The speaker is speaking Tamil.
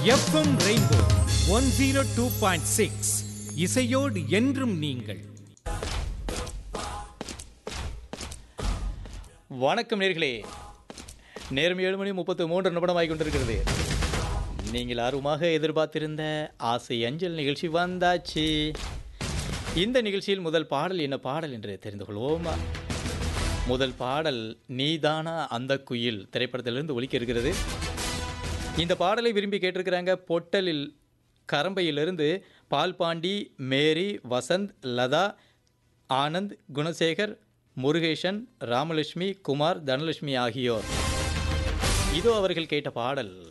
FM Rainbow one zero two point six இசையோடு என்றும் நீங்கள் வணக்கம் நேர்களே நேரம் ஏழு மணி முப்பத்து மூன்று நிமிடமாகி கொண்டிருக்கிறது நீங்கள் ஆர்வமாக எதிர்பார்த்திருந்த ஆசை அஞ்சல் நிகழ்ச்சி வந்தாச்சு இந்த நிகழ்ச்சியில் முதல் பாடல் என்ன பாடல் என்று தெரிந்து கொள்வோமா முதல் பாடல் நீதானா அந்த குயில் திரைப்படத்திலிருந்து ஒலிக்க இருக்கிறது இந்த பாடலை விரும்பி கேட்டிருக்கிறாங்க பொட்டலில் கரம்பையிலிருந்து பால்பாண்டி மேரி வசந்த் லதா ஆனந்த் குணசேகர் முருகேசன் ராமலட்சுமி குமார் தனலட்சுமி ஆகியோர் இதோ அவர்கள் கேட்ட பாடல்